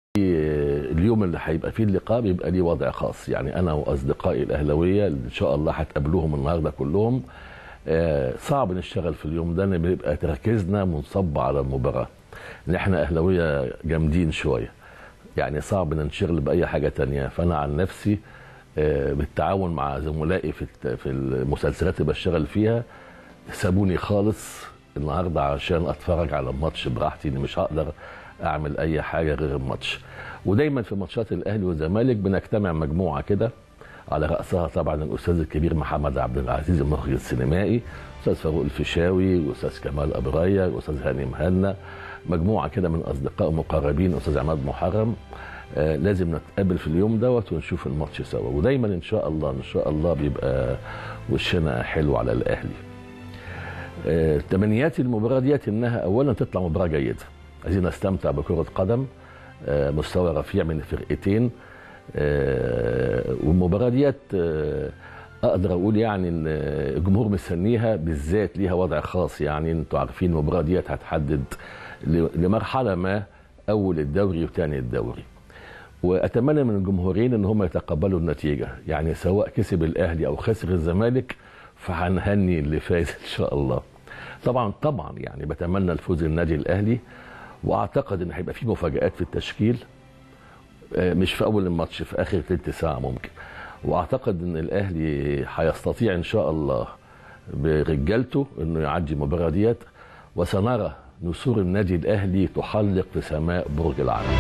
اليوم اللي هيبقى فيه اللقاء بيبقى ليه وضع خاص يعني انا واصدقائي الاهلاويه اللي ان شاء الله هتقابلوهم النهارده كلهم آه، صعب نشتغل في اليوم ده لان بيبقى تركيزنا منصب على المباراه ان احنا اهلاويه جامدين شويه يعني صعب ننشغل باي حاجه تانية فانا عن نفسي آه، بالتعاون مع زملائي في الت- في المسلسلات اللي بشتغل فيها سابوني خالص النهارده عشان اتفرج على الماتش براحتي اني مش هقدر اعمل اي حاجه غير الماتش ودايما في ماتشات الاهلي والزمالك بنجتمع مجموعه كده على راسها طبعا الاستاذ الكبير محمد عبد العزيز المخرج السينمائي استاذ فاروق الفيشاوي استاذ كمال ابرايا استاذ هاني مهنا مجموعه كده من اصدقاء مقربين استاذ عماد محرم آه لازم نتقابل في اليوم دوت ونشوف الماتش سوا ودايما ان شاء الله ان شاء الله بيبقى وشنا حلو على الاهلي آه، تمنياتي المباراه ديت انها اولا تطلع مباراه جيده عايزين نستمتع بكره قدم آه، مستوى رفيع من الفرقتين آه، والمباراه ديت آه، اقدر اقول يعني ان الجمهور مستنيها بالذات ليها وضع خاص يعني انتوا عارفين المباراه ديت هتحدد ل- لمرحله ما اول الدوري وثاني الدوري واتمنى من الجمهورين ان هم يتقبلوا النتيجه يعني سواء كسب الاهلي او خسر الزمالك فهنهني اللي فاز ان شاء الله طبعا طبعا يعني بتمنى الفوز النادي الاهلي واعتقد ان هيبقى في مفاجات في التشكيل آه، مش في اول الماتش في اخر ثلث ساعه ممكن واعتقد ان الاهلي هيستطيع ان شاء الله برجالته انه يعدي المباراه ديت وسنرى نسور النادي الاهلي تحلق في سماء برج العرب